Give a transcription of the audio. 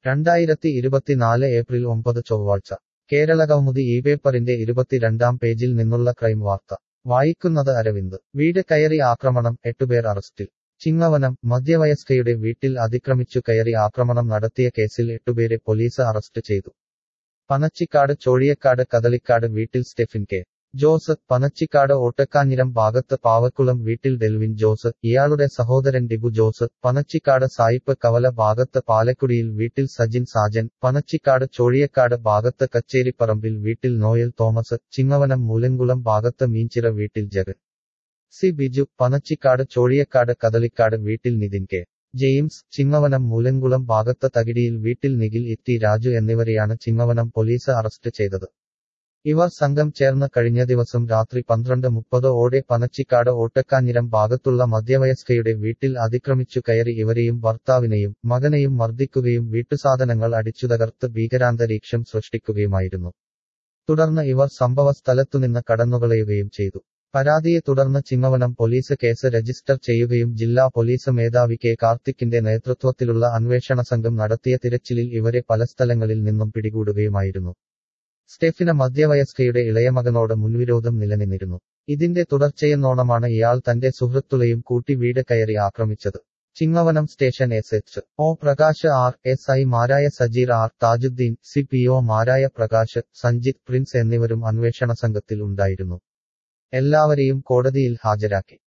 രണ്ടായിരത്തി ഇരുപത്തിനാല് ഏപ്രിൽ ഒമ്പത് ചൊവ്വാഴ്ച കേരളകൗമുദി ഈ പേപ്പറിന്റെ ഇരുപത്തിരണ്ടാം പേജിൽ നിന്നുള്ള ക്രൈം വാർത്ത വായിക്കുന്നത് അരവിന്ദ് വീട് കയറി ആക്രമണം എട്ടുപേർ അറസ്റ്റിൽ ചിങ്ങവനം മധ്യവയസ്കയുടെ വീട്ടിൽ അതിക്രമിച്ചു കയറി ആക്രമണം നടത്തിയ കേസിൽ എട്ടുപേരെ പോലീസ് അറസ്റ്റ് ചെയ്തു പനച്ചിക്കാട് ചോഴിയക്കാട് കദളിക്കാട് വീട്ടിൽ സ്റ്റെഫിൻ കെ ജോസ് പനച്ചിക്കാട് ഓട്ടക്കാഞ്ഞിരം ഭാഗത്ത് പാവക്കുളം വീട്ടിൽ ഡെൽവിൻ ജോസ് ഇയാളുടെ സഹോദരൻ ഡിബു ജോസ് പനച്ചിക്കാട് സായിപ്പ് കവല ഭാഗത്ത് പാലക്കുടിയിൽ വീട്ടിൽ സജിൻ സാജൻ പനച്ചിക്കാട് ചോഴിയക്കാട് ഭാഗത്ത് കച്ചേരിപ്പറമ്പിൽ വീട്ടിൽ നോയൽ തോമസ് ചിങ്ങവനം മൂലങ്കുളം ഭാഗത്ത് മീഞ്ചിറ വീട്ടിൽ ജഗൻ സി ബിജു പനച്ചിക്കാട് ചോഴിയക്കാട് കദളിക്കാട് വീട്ടിൽ നിതിൻ കെ ജെയിംസ് ചിങ്ങവനം മൂലങ്കുളം ഭാഗത്ത് തകിടിയിൽ വീട്ടിൽ നിഖിൽ ഇത്തി രാജു എന്നിവരെയാണ് ചിങ്ങവനം പോലീസ് അറസ്റ്റ് ചെയ്തത് ഇവർ സംഘം ചേർന്ന് കഴിഞ്ഞ ദിവസം രാത്രി പന്ത്രണ്ട് മുപ്പത് ഓടെ പനച്ചിക്കാട് ഓട്ടക്കാഞ്ഞിരം ഭാഗത്തുള്ള മധ്യവയസ്കയുടെ വീട്ടിൽ അതിക്രമിച്ചു കയറി ഇവരെയും ഭർത്താവിനെയും മകനെയും മർദ്ദിക്കുകയും വീട്ടുസാധനങ്ങൾ അടിച്ചുതകർത്ത് ഭീകരാന്തരീക്ഷം സൃഷ്ടിക്കുകയുമായിരുന്നു തുടർന്ന് ഇവർ സംഭവ സ്ഥലത്തുനിന്ന് കടന്നുകളയുകയും ചെയ്തു പരാതിയെ തുടർന്ന് ചിങ്ങവനം പോലീസ് കേസ് രജിസ്റ്റർ ചെയ്യുകയും ജില്ലാ പോലീസ് മേധാവി കെ കാർത്തിക്കിന്റെ നേതൃത്വത്തിലുള്ള അന്വേഷണ സംഘം നടത്തിയ തിരച്ചിലിൽ ഇവരെ പല സ്ഥലങ്ങളിൽ നിന്നും പിടികൂടുകയുമായിരുന്നു സ്റ്റെഫിന മധ്യവയസ്കയുടെ ഇളയമകനോട് മുൻവിരോധം നിലനിന്നിരുന്നു ഇതിന്റെ തുടർച്ചയെന്നോണമാണ് ഇയാൾ തന്റെ സുഹൃത്തുളയും കൂട്ടി വീട് കയറി ആക്രമിച്ചത് Chingavanam station S H O Prakash R S I മാരായ Sajeer R Thajudheen C P O മാരായ പ്രകാശ് സഞ്ജിത് പ്രിൻസ് എന്നിവരും അന്വേഷണ സംഘത്തിൽ ഉണ്ടായിരുന്നു എല്ലാവരെയും കോടതിയിൽ ഹാജരാക്കി